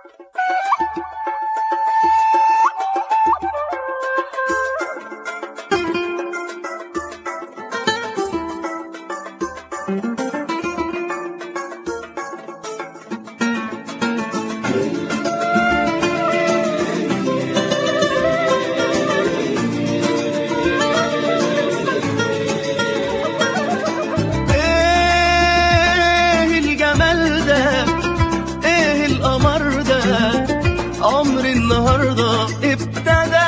ايه الجمال ده ايه القمر ده عمر النهارده ابتدى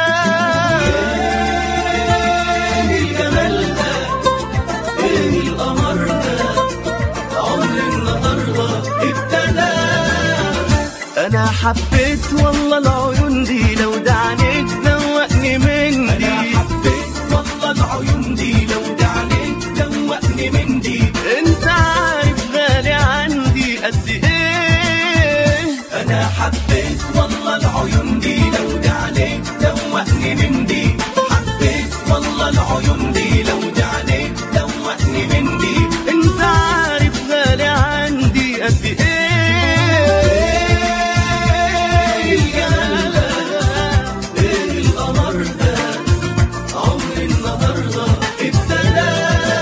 ايه الجمال ده ايه القمر ده عمر النهارده ابتدى انا حبيت والله العيون دي لو دعنيك دوقني من دي انا حبيت والله العيون دي لو دعنيك دوقني من دي انت عارف غالي عندي قد ايه انا حبيت والله العيون دي لو دعنيك دوقني من دي حبيت والله العيون دي لو دعنيك دوقني من دي انت عارف غالي عندي قد ايه الجمال ده ايه القمر ده عمر النهارده ابتدى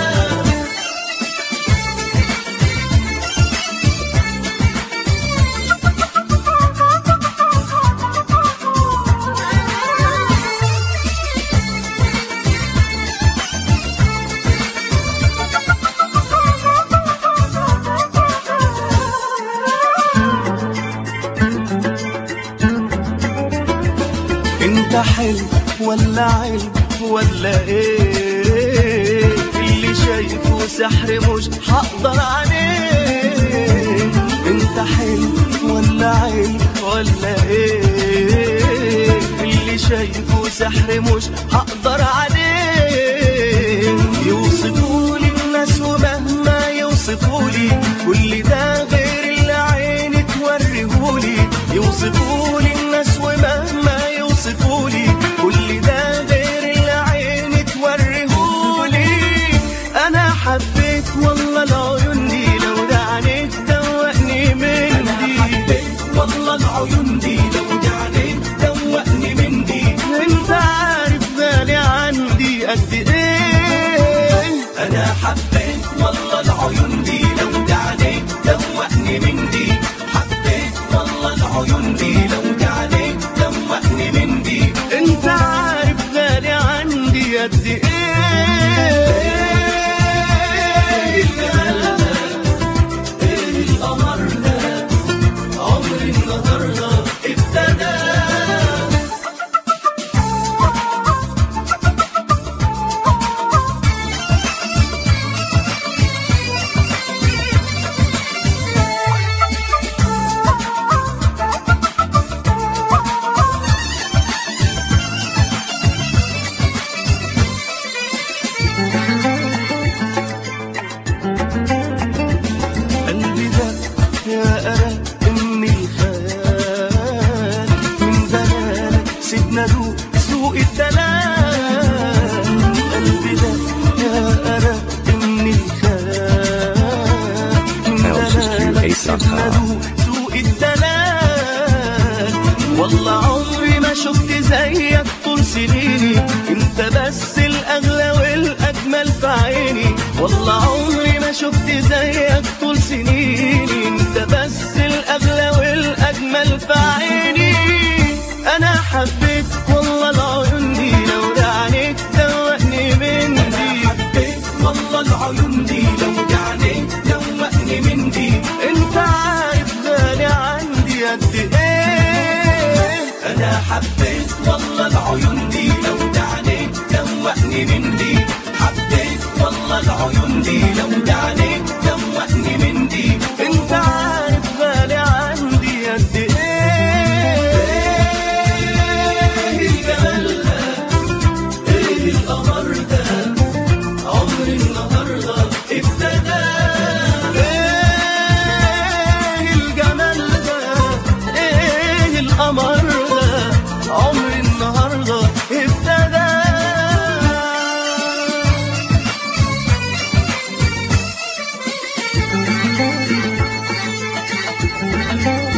انت حلو ولا علم ولا ايه اللي شايفه سحر مش هقدر عليه انت حلو ولا علم ولا ايه اللي شايفه سحر مش هقدر عليه يوصفولي الناس ومهما يوصفولي كل ده غير اللي عيني توريهولي يوصفولي الناس ومهما يوصفولي كل ده غير اللي عيني توريهولي انا حبيت والله العيون دي لو دعنيك دوقني من دي انا حبيت والله العيون دي لو دعنيك دوقني من دي انت عارف غالي عندي قد ايه انا حبيت والله العيون دي لو دعنيك دوقني من دي حبيت والله العيون دي لو دعنيك دوقني من دي انت عارف غالي عندي قد ايه الجمال ده ايه القمر ده عمر النهارده ابتدى قلبي ده يا أرى من الخيال من زمان سيبنا له سوق الدلال قلبي ده يا أرى من الخيال من زمان سيبنا له سوق الدلال والله عمري ما شفت زيك طول سنيني انت بس الاغلى والاجمل في عيني والله عمري ما شفت زيك طول سنيني انت بس الاغلى والاجمل في عيني انا حبيت والله العيون دي لو دعنيك دوقني من دي حبيت والله العيون دي لو دعنيك دوقني من دي انت عارف غالي عندي قد ايه انا حبيت والله العيون دي لو دعنيك دوقني من دي حبيت والله العيون دي لو دعنيك دوقني من دي انت عارف غالي عندي قد ايه الجمال ده ايه القمر ده عمر النهارده ابتدى ايه الجمال ده ايه القمر ده عمر النهارده ابتدى Thank